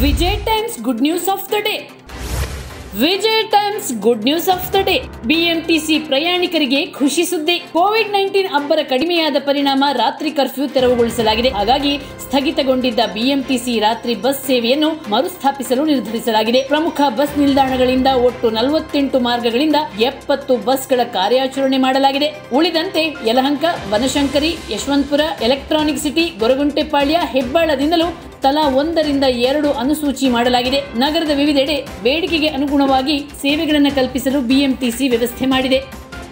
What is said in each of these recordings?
Vijay Times good news of the day Vijay Times good news of the day BMTC ಪ್ರಯಾಣಿಕರಿಗೆ ಖುಷಿ ಸುದ್ದಿ Covid nineteen ಅಬ್ಬರ ಕಡಿಮೆಯಾದ ಪರಿಣಾಮ ರಾತ್ರಿ ಕರ್ಫ್ಯೂ ತೆರವುಗೊಳಿಸಲಾಗಿದೆ ಹಾಗಾಗಿ ಸ್ಥಗಿತಗೊಂಡಿದ್ದ ಬಿಎಂಟಿಸಿ ರಾತ್ರಿ ಬಸ್ ಸೇವೆಯನ್ನು ಮರುಸ್ಥಾಪಿಸಲು ನಿರ್ಧರಿಸಲಾಗಿದೆ ಪ್ರಮುಖ ಬಸ್ ನಿಲ್ದಾಣಗಳಿಂದ ಒಟ್ಟು ನಲವತ್ತೆಂಟು ಮಾರ್ಗಗಳಿಂದ ಎಪ್ಪತ್ತು ಬಸ್ಗಳ ಕಾರ್ಯಾಚರಣೆ ಮಾಡಲಾಗಿದೆ ಉಳಿದಂತೆ ಯಲಹಂಕ ಬನಶಂಕರಿ ಯಶವಂತಪುರ ಎಲೆಕ್ಟ್ರಾನಿಕ್ ಸಿಟಿ ಗೊರಗುಂಟೆಪಾಳ್ಯ ಹೆಬ್ಬಾಳದಿಂದಲೂ ತಲಾ ಒಂದರಿಂದ ಎರಡು ಅನುಸೂಚಿ ಮಾಡಲಾಗಿದೆ ನಗರದ ವಿವಿಧೆಡೆ ಬೇಡಿಕೆಗೆ ಅನುಗುಣವಾಗಿ ಸೇವೆಗಳನ್ನು ಕಲ್ಪಿಸಲು ಬಿಎಂಟಿಸಿ ವ್ಯವಸ್ಥೆ ಮಾಡಿದೆ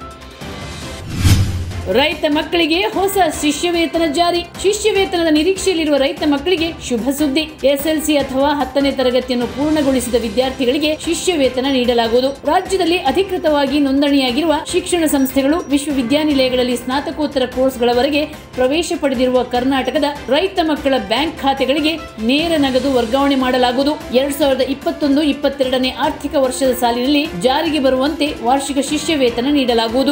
ರೈತ ಮಕ್ಕಳಿಗೆ ಹೊಸ ಶಿಷ್ಯ ವೇತನ ಜಾರಿ ಶಿಷ್ಯ ವೇತನದ ನಿರೀಕ್ಷೆಯಲ್ಲಿರುವ ರೈತ ಮಕ್ಕಳಿಗೆ ಶುಭ ಸುದ್ದಿ ಎಸ್ಎಲ್ಸಿ ಅಥವಾ ಹತ್ತನೇ ತರಗತಿಯನ್ನು ಪೂರ್ಣಗೊಳಿಸಿದ ವಿದ್ಯಾರ್ಥಿಗಳಿಗೆ ಶಿಷ್ಯ ವೇತನ ನೀಡಲಾಗುವುದು ರಾಜ್ಯದಲ್ಲಿ ಅಧಿಕೃತವಾಗಿ ನೋಂದಣಿಯಾಗಿರುವ ಶಿಕ್ಷಣ ಸಂಸ್ಥೆಗಳು ವಿಶ್ವವಿದ್ಯಾನಿಲಯಗಳಲ್ಲಿ ಸ್ನಾತಕೋತ್ತರ ಕೋರ್ಸ್ಗಳವರೆಗೆ ಪ್ರವೇಶ ಪಡೆದಿರುವ ಕರ್ನಾಟಕದ ರೈತ ಮಕ್ಕಳ ಬ್ಯಾಂಕ್ ಖಾತೆಗಳಿಗೆ ನೇರ ನಗದು ವರ್ಗಾವಣೆ ಮಾಡಲಾಗುವುದು ಎರಡ್ ಸಾವಿರದ ಇಪ್ಪತ್ತೊಂದು ಇಪ್ಪತ್ತೆರಡನೇ ಆರ್ಥಿಕ ವರ್ಷದ ಸಾಲಿನಲ್ಲಿ ಜಾರಿಗೆ ಬರುವಂತೆ ವಾರ್ಷಿಕ ಶಿಷ್ಯ ವೇತನ ನೀಡಲಾಗುವುದು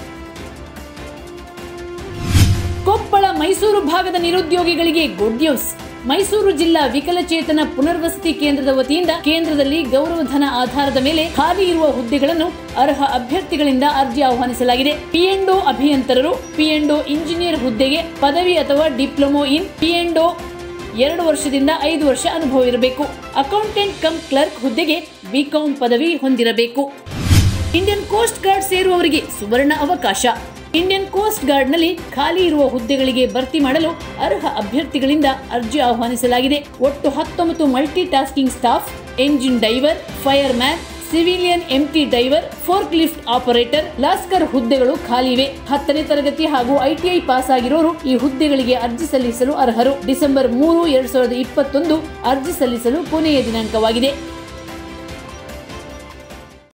ಕೊಪ್ಪಳ ಮೈಸೂರು ಭಾಗದ ನಿರುದ್ಯೋಗಿಗಳಿಗೆ ಗುಡ್ ನ್ಯೂಸ್ ಮೈಸೂರು ಜಿಲ್ಲಾ ವಿಕಲಚೇತನ ಪುನರ್ವಸತಿ ಕೇಂದ್ರದ ವತಿಯಿಂದ ಕೇಂದ್ರದಲ್ಲಿ ಗೌರವಧನ ಆಧಾರದ ಮೇಲೆ ಖಾಲಿ ಇರುವ ಹುದ್ದೆಗಳನ್ನು ಅರ್ಹ ಅಭ್ಯರ್ಥಿಗಳಿಂದ ಅರ್ಜಿ ಆಹ್ವಾನಿಸಲಾಗಿದೆ ಪಿಎಂಡೋ ಅಭಿಯಂತರರು ಪಿಎಂಡೋ ಇಂಜಿನಿಯರ್ ಹುದ್ದೆಗೆ ಪದವಿ ಅಥವಾ ಡಿಪ್ಲೊಮೊ ಇನ್ ಪಿಎಂಡೋ ಎರಡು ವರ್ಷದಿಂದ ಐದು ವರ್ಷ ಅನುಭವ ಇರಬೇಕು ಅಕೌಂಟೆಂಟ್ ಕಮ್ ಕ್ಲರ್ಕ್ ಹುದ್ದೆಗೆ ಬಿಕಾಂ ಪದವಿ ಹೊಂದಿರಬೇಕು ಇಂಡಿಯನ್ ಕೋಸ್ಟ್ ಗಾರ್ಡ್ ಸೇರುವವರಿಗೆ ಸುವರ್ಣ ಅವಕಾಶ ಇಂಡಿಯನ್ ಕೋಸ್ಟ್ ಗಾರ್ಡ್ನಲ್ಲಿ ಖಾಲಿ ಇರುವ ಹುದ್ದೆಗಳಿಗೆ ಭರ್ತಿ ಮಾಡಲು ಅರ್ಹ ಅಭ್ಯರ್ಥಿಗಳಿಂದ ಅರ್ಜಿ ಆಹ್ವಾನಿಸಲಾಗಿದೆ ಒಟ್ಟು ಹತ್ತೊಂಬತ್ತು multi tasking staff engine driver fireman civilian MT driver fork lift operator lascar ಹುದ್ದೆಗಳು ಖಾಲಿ ಇವೆ ಹತ್ತನೇ ತರಗತಿ ಹಾಗೂ ಐಟಿಐ ಪಾಸ್ ಆಗಿರೋರು ಈ ಹುದ್ದೆಗಳಿಗೆ ಅರ್ಜಿ ಸಲ್ಲಿಸಲು ಅರ್ಹರು ಡಿಸೆಂಬರ್ ಮೂರು ಎರಡ್ ಸಾವಿರದ ಇಪ್ಪತ್ತೊಂದು ಅರ್ಜಿ ಸಲ್ಲಿಸಲು ಕೊನೆಯ ದಿನಾಂಕವಾಗಿದೆ